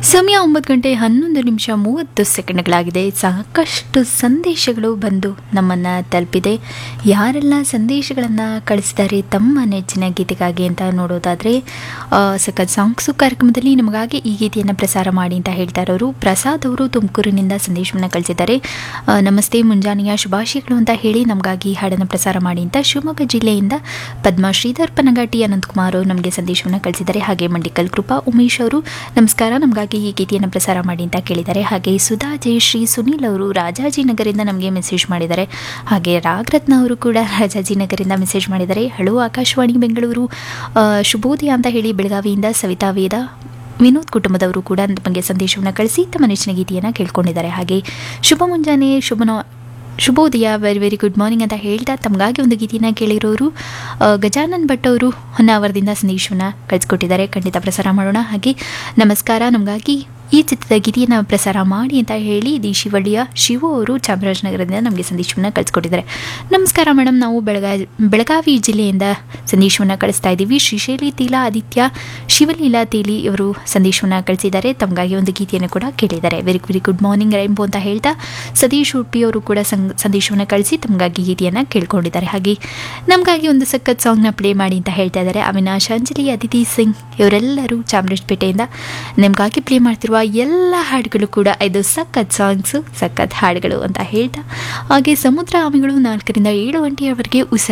ಸಮಯ ಒಂಬತ್ತು ಗಂಟೆ ಹನ್ನೊಂದು ನಿಮಿಷ ಮೂವತ್ತು ಸೆಕೆಂಡ್ಗಳಾಗಿದೆ ಸಾಕಷ್ಟು ಸಂದೇಶಗಳು ಬಂದು ನಮ್ಮನ್ನು ತಲುಪಿದೆ ಯಾರೆಲ್ಲ ಸಂದೇಶಗಳನ್ನು ಕಳಿಸಿದ್ದಾರೆ ತಮ್ಮ ನೆಚ್ಚಿನ ಗೀತೆಗಾಗಿ ಅಂತ ನೋಡೋದಾದರೆ ಸಖತ್ ಸಾಂಗ್ಸು ಕಾರ್ಯಕ್ರಮದಲ್ಲಿ ನಮಗಾಗಿ ಈ ಗೀತೆಯನ್ನು ಪ್ರಸಾರ ಮಾಡಿ ಅಂತ ಹೇಳ್ತಾ ಇರೋರು ಪ್ರಸಾದ್ ಅವರು ತುಮಕೂರಿನಿಂದ ಸಂದೇಶವನ್ನು ಕಳಿಸಿದ್ದಾರೆ ಆ, ನಮಸ್ತೆ ಮುಂಜಾನೆಯ ಶುಭಾಶಯಗಳು ಅಂತ ಹೇಳಿ ನಮಗಾಗಿ ಈ ಹಾಡನ್ನು ಪ್ರಸಾರ ಮಾಡಿ ಅಂತ ಶಿವಮೊಗ್ಗ ಜಿಲ್ಲೆಯಿಂದ ಪದ್ಮ ಶ್ರೀಧರ್ ಪನಗಾಟಿ ಅನಂತಕುಮಾರ್ ಅವರು ನಮಗೆ ಸಂದೇಶವನ್ನು ಕಳಿಸಿದ್ದಾರೆ ಹಾಗೆ ಮಂಡಿಕಲ್ ಕೃಪಾ ಉಮೇಶ್ ಅವರು ನಮಸ್ಕಾರ ನಮಗಾಗಿ ಈ ಗೀತೆಯನ್ನು ಪ್ರಸಾರ ಮಾಡಿ ಅಂತ ಕೇಳಿದ್ದಾರೆ ಹಾಗೆ ಸುಧಾ ಜಯಶ್ರೀ ಸುನೀಲ್ ಅವರು ರಾಜಾಜಿನಗರಿಂದ ನಮಗೆ ಮೆಸೇಜ್ ಮಾಡಿದ್ದಾರೆ ಹಾಗೆ ರಾಗರತ್ನ ಅವರು ಕೂಡ ರಾಜಾಜಿನಗರಿಂದ ಮೆಸೇಜ್ ಮಾಡಿದ್ದಾರೆ ಹಲೋ ಆಕಾಶವಾಣಿ ಬೆಂಗಳೂರು ಆ, ಶುಭೋದಯ ಅಂತ ಹೇಳಿ ಬೆಳಗಾವಿಯಿಂದ ಸವಿತಾ ವೇದ ವಿನೋದ್ ಕುಟುಂಬದವರು ಕೂಡ ನಮಗೆ ಸಂದೇಶವನ್ನು ಕಳಿಸಿ ತಮ್ಮ ನೆಚ್ಚಿನ ಗೀತೆಯನ್ನು ಕೇಳ್ಕೊಂಡಿದ್ದಾರೆ ಹಾಗೆ ಶುಭ ಮುಂಜಾನೆ ಶುಭ ಶುಭೋದಯ ವೆರಿ ವೆರಿ ಗುಡ್ ಮಾರ್ನಿಂಗ್ ಅಂತ ಹೇಳ್ತಾ ತಮಗಾಗಿ ಒಂದು ಗೀತೆಯನ್ನು ಕೇಳಿರೋರು ಆ, ಗಜಾನನ್ ಭಟ್ ಅವರು ಹೊನ್ನಾವರದಿಂದ ಸಂದೇಶವನ್ನು ಕಳಿಸ್ಕೊಟ್ಟಿದ್ದಾರೆ ಖಂಡಿತ ಪ್ರಸಾರ ಮಾಡೋಣ ಹಾಗೆ ನಮಸ್ಕಾರ ನಮಗಾಗಿ ಈ ಚಿತ್ರದ ಗೀತೆಯನ್ನು ಪ್ರಸಾರ ಮಾಡಿ ಅಂತ ಹೇಳಿ ದಿ ಶಿವಳ್ಳಿಯ ಶಿವು ಅವರು ಚಾಮರಾಜನಗರದಿಂದ ನಮಗೆ ಸಂದೇಶವನ್ನು ಕಳಿಸ್ಕೊಟ್ಟಿದ್ದಾರೆ ನಮಸ್ಕಾರ ಮೇಡಮ್ ನಾವು ಬೆಳಗಾ ಬೆಳಗಾವಿ ಜಿಲ್ಲೆಯಿಂದ ಸಂದೇಶವನ್ನು ಕಳಿಸ್ತಾ ಇದ್ದೀವಿ ಶ್ರೀಶೈಲಿ ತೀಲಾ ಆದಿತ್ಯ ಶಿವಲೀಲಾ ತೇಲಿ ಇವರು ಸಂದೇಶವನ್ನು ಕಳಿಸಿದ್ದಾರೆ ತಮಗಾಗಿ ಒಂದು ಗೀತೆಯನ್ನು ಕೂಡ ಕೇಳಿದ್ದಾರೆ very very good morning rainbow ಅಂತ ಹೇಳ್ತಾ ಸತೀಶ್ ಉಡುಪಿ ಅವರು ಕೂಡ ಸಂಗ್ ಸಂದೇಶವನ್ನು ಕಳಿಸಿ ತಮಗಾಗಿ ಗೀತೆಯನ್ನು ಕೇಳ್ಕೊಂಡಿದ್ದಾರೆ ಹಾಗೆ ನಮಗಾಗಿ ಒಂದು ಸಖತ್ ಸಾಂಗ್ನ ಪ್ಲೇ ಮಾಡಿ ಅಂತ ಹೇಳ್ತಾ ಇದ್ದಾರೆ ಅವಿನಾಶ್ ಅಂಜಲಿ ಅದಿತಿ ಸಿಂಗ್ ಇವರೆಲ್ಲರೂ ಚಾಮರಾಜಪೇಟೆಯಿಂದ ನಿಮಗಾಗಿ ಪ್ಲೇ ಮಾಡ್ತಿರುವ ಎಲ್ಲ ಹಾಡುಗಳು ಕೂಡ ಇದು ಸಖತ್ ಸಾಂಗ್ಸು ಸಖತ್ ಹಾಡುಗಳು ಅಂತ ಹೇಳ್ತಾ ಹಾಗೆ ಸಮುದ್ರ ಆಮೆಗಳು ನಾಲ್ಕರಿಂದ ಏಳು ಗಂಟೆಯವರೆಗೆ ಉಸಿರು